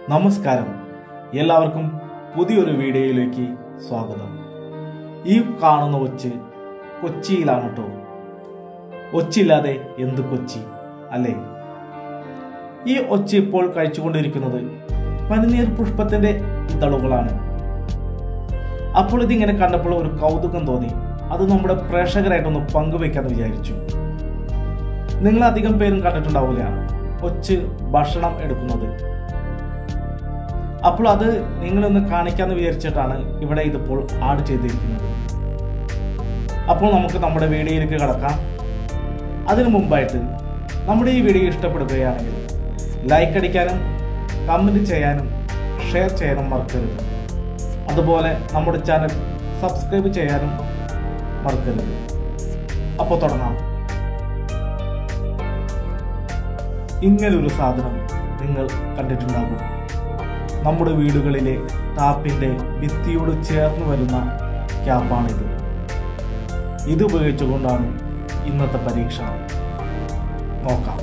നമസ്കാരം എല്ലാവർക്കും പുതിയൊരു വീഡിയോയിലേക്ക് സ്വാഗതം ഈ കാണുന്ന ഒച്ച് കൊച്ചിയിലാണ് കേട്ടോ ഒച്ചില്ലാതെ എന്ത് കൊച്ചി അല്ലേ ഈ ഒച്ച ഇപ്പോൾ കഴിച്ചുകൊണ്ടിരിക്കുന്നത് പനിനീർ പുഷ്പത്തിന്റെ ഇതളുകളാണ് അപ്പോൾ ഇതിങ്ങനെ കണ്ടപ്പോൾ ഒരു കൗതുകം തോന്നി അത് നമ്മുടെ പ്രേക്ഷകരായിട്ടൊന്ന് പങ്കുവെക്കാന്ന് വിചാരിച്ചു നിങ്ങൾ അധികം പേരും കണ്ടിട്ടുണ്ടാവില്ല ഒച്ച് ഭക്ഷണം എടുക്കുന്നത് അപ്പോൾ അത് നിങ്ങളൊന്ന് കാണിക്കാന്ന് വിചാരിച്ചിട്ടാണ് ഇവിടെ ഇതിപ്പോൾ ആഡ് ചെയ്തിരിക്കുന്നത് അപ്പോൾ നമുക്ക് നമ്മുടെ വീഡിയോയിലേക്ക് കടക്കാം അതിനു മുമ്പായിട്ട് നമ്മുടെ ഈ വീഡിയോ ഇഷ്ടപ്പെടുകയാണെങ്കിൽ ലൈക്ക് അടിക്കാനും കമൻറ്റ് ചെയ്യാനും ഷെയർ ചെയ്യാനും മറക്കരുത് അതുപോലെ നമ്മുടെ ചാനൽ സബ്സ്ക്രൈബ് ചെയ്യാനും മറക്കരുത് അപ്പോൾ തുടങ്ങാം ഇങ്ങനൊരു സാധനം നിങ്ങൾ കണ്ടിട്ടുണ്ടാകും നമ്മുടെ വീടുകളിലെ ടാപ്പിന്റെ ഭിത്തിയോട് ചേർന്ന് വരുന്ന ക്യാപ്പാണിത് ഇത് ഉപയോഗിച്ചുകൊണ്ടാണ് ഇന്നത്തെ പരീക്ഷണം നോക്കാം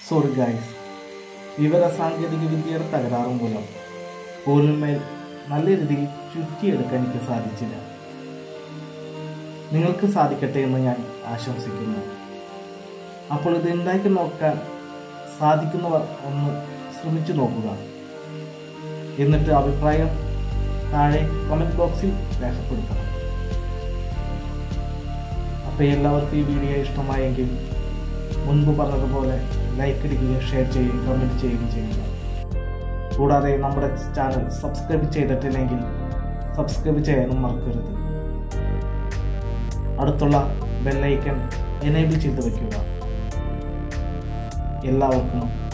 സോറി ഗായ്സ് വിവര സാങ്കേതിക വിദ്യയുടെ തകരാറ് മൂലം പോലുമേൽ നല്ല രീതിയിൽ ചുറ്റിയെടുക്കാൻ എനിക്ക് സാധിച്ചില്ല നിങ്ങൾക്ക് സാധിക്കട്ടെ എന്ന് ഞാൻ ആശംസിക്കുന്നു അപ്പോൾ ഇത് ഉണ്ടാക്കി നോക്കാൻ സാധിക്കുന്നവർ ഒന്ന് ശ്രമിച്ചു നോക്കുക എന്നിട്ട് അഭിപ്രായം താഴെ കമൻറ്റ് ബോക്സിൽ രേഖപ്പെടുത്തണം അപ്പോൾ എല്ലാവർക്കും ഈ വീഡിയോ ഇഷ്ടമായെങ്കിൽ മുൻപ് പറഞ്ഞതുപോലെ ലൈക്ക് അടിക്കുകയും ഷെയർ ചെയ്യുകയും കമൻറ്റ് ചെയ്യുകയും ചെയ്യുക കൂടാതെ നമ്മുടെ ചാനൽ സബ്സ്ക്രൈബ് ചെയ്തിട്ടില്ലെങ്കിൽ സബ്സ്ക്രൈബ് ചെയ്യാനും മറക്കരുത് അടുത്തുള്ള ബെല്ലൈക്കൺ എനേബിൾ ചെയ്ത് വയ്ക്കുക എല്ലാവർക്കും